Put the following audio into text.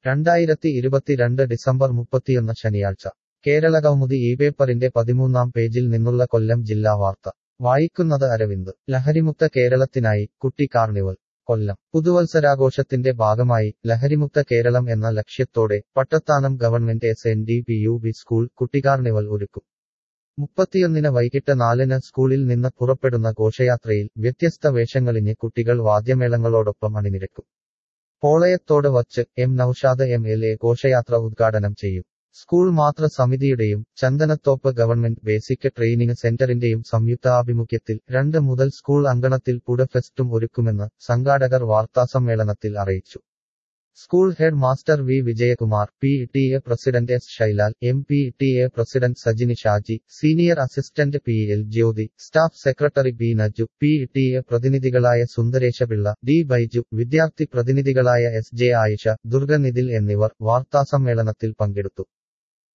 രണ്ടായിരത്തി ഇരുപത്തിരണ്ട് ഡിസംബർ മുപ്പത്തിയൊന്ന് ശനിയാഴ്ച കേരളകൗമുദി ഈ പേപ്പറിന്റെ പതിമൂന്നാം പേജിൽ നിന്നുള്ള കൊല്ലം ജില്ലാ വാർത്ത വായിക്കുന്നത് അരവിന്ദ് ലഹരിമുക്ത കേരളത്തിനായി കുട്ടി കാർണിവൽ കൊല്ലം പുതുവത്സരാഘോഷത്തിന്റെ ഭാഗമായി ലഹരിമുക്ത കേരളം എന്ന ലക്ഷ്യത്തോടെ Pattathanam government S N D P U B school കുട്ടികാർണിവൽ ഒരുക്കും മുപ്പത്തിയൊന്നിന് വൈകിട്ട് നാലിന് സ്കൂളിൽ നിന്ന് പുറപ്പെടുന്ന ഘോഷയാത്രയിൽ വ്യത്യസ്ത വേഷങ്ങളിഞ്ഞ് കുട്ടികൾ വാദ്യമേളങ്ങളോടൊപ്പം അണിനിരക്കും പോളയത്തോട് വച്ച് M Noushad M L A ഘോഷയാത്ര ഉദ്ഘാടനം ചെയ്യും സ്കൂൾ മാതൃ സമിതിയുടെയും ചന്ദനത്തോപ്പ് ഗവൺമെന്റ് ബേസിക് ട്രെയിനിങ് സെന്ററിന്റെയും സംയുക്താഭിമുഖ്യത്തിൽ രണ്ട് മുതൽ സ്കൂൾ അങ്കണത്തിൽ പുടഫെസ്റ്റും ഒരുക്കുമെന്ന് സംഘാടകർ വാർത്താസമ്മേളനത്തിൽ അറിയിച്ചു school head master V Vijayakumar P T A president S Shailal M P T A president Sajini Shaji senior assistant P L Jyothi staff secretary B Naju P T A പ്രതിനിധികളായ സുന്ദരേശപിള്ള ഡി ബൈജു വിദ്യാർത്ഥി പ്രതിനിധികളായ എസ് ജെ ആയിഷ ദുർഗനിതിൽ എന്നിവർ വാർത്താസമ്മേളനത്തിൽ പങ്കെടുത്തു